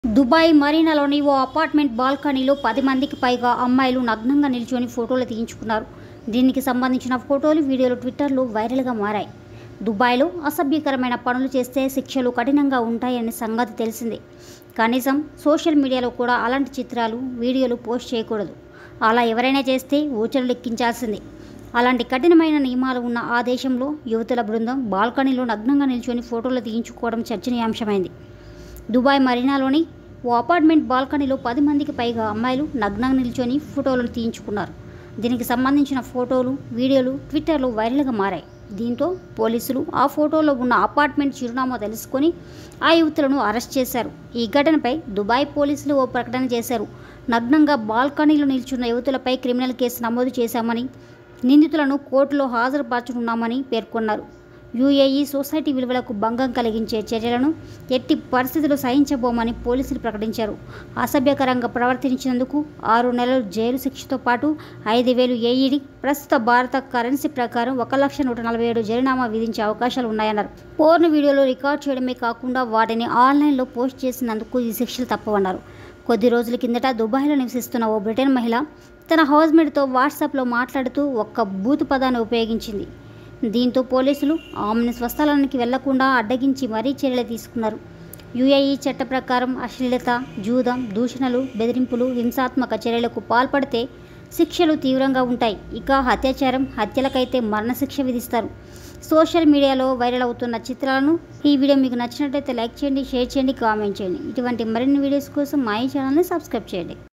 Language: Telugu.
దుబాయ్ మరీనాలోని ఓ అపార్ట్మెంట్ బాల్కనీలో పది మందికి పైగా అమ్మాయిలు నగ్నంగా నిల్చొని ఫోటోలు తీయించుకున్నారు దీనికి సంబంధించిన ఫోటోలు వీడియోలు ట్విట్టర్లో వైరల్గా మారాయి దుబాయ్లో అసభ్యకరమైన పనులు చేస్తే శిక్షలు కఠినంగా ఉంటాయనే సంగతి తెలిసిందే కనీసం సోషల్ మీడియాలో కూడా అలాంటి చిత్రాలు వీడియోలు పోస్ట్ చేయకూడదు అలా ఎవరైనా చేస్తే ఊచలు లెక్కించాల్సిందే అలాంటి కఠినమైన నియమాలు ఉన్న ఆ దేశంలో యువతుల బృందం బాల్కనీలో నగ్నంగా నిల్చొని ఫోటోలు తీయించుకోవడం చర్చనీయాంశమైంది దుబాయ్ మరీనాలోని ఓ అపార్ట్మెంట్ బాల్కనీలో పది మందికి పైగా అమ్మాయిలు నగ్నంగా నిల్చొని ఫోటోలను తీయించుకున్నారు దీనికి సంబంధించిన ఫోటోలు వీడియోలు ట్విట్టర్లో వైరల్గా మారాయి దీంతో పోలీసులు ఆ ఫోటోలో ఉన్న అపార్ట్మెంట్ చిరునామా తెలుసుకొని ఆ యువతులను అరెస్ట్ చేశారు ఈ ఘటనపై దుబాయ్ పోలీసులు ఓ ప్రకటన చేశారు నగ్నంగా బాల్కనీలో నిల్చున్న యువతులపై క్రిమినల్ కేసు నమోదు చేశామని నిందితులను కోర్టులో హాజరుపరచనున్నామని పేర్కొన్నారు యుఏఈ సొసైటీ విలువలకు భంగం కలిగించే చర్యలను ఎట్టి పరిస్థితులు సహించబోమని పోలీసులు ప్రకటించారు అసభ్యకరంగా ప్రవర్తించినందుకు ఆరు నెలలు జైలు శిక్షతో పాటు ఐదు వేలు ఏఈడి ప్రస్తుత భారత కరెన్సీ ప్రకారం ఒక లక్ష నూట నలభై ఏడు జరిమానా విధించే అవకాశాలు ఉన్నాయన్నారు పోర్న్ వీడియోలు రికార్డ్ చేయడమే కాకుండా వాటిని ఆన్లైన్లో పోస్ట్ చేసినందుకు ఈ శిక్షలు తప్పవన్నారు కొద్ది రోజుల కిందట దుబాయ్లో నివసిస్తున్న ఓ బ్రిటన్ మహిళ తన హౌస్మేట్తో వాట్సాప్లో మాట్లాడుతూ ఒక్క బూతు పదాన్ని ఉపయోగించింది దీంతో పోలీసులు ఆమెను స్వస్థలానికి వెళ్లకుండా అడ్డగించి మరీ చర్యలు తీసుకున్నారు యుఏఈ చట్ట ప్రకారం అశ్లీలత జూదం దూషణలు బెదిరింపులు హింసాత్మక చర్యలకు పాల్పడితే శిక్షలు తీవ్రంగా ఉంటాయి ఇక అత్యాచారం హత్యలకైతే మరణశిక్ష విధిస్తారు సోషల్ మీడియాలో వైరల్ అవుతున్న చిత్రాలను ఈ వీడియో మీకు నచ్చినట్లయితే లైక్ చేయండి షేర్ చేయండి కామెంట్ చేయండి ఇటువంటి మరిన్ని వీడియోస్ కోసం మా ఈ ఛానల్ని సబ్స్క్రైబ్ చేయండి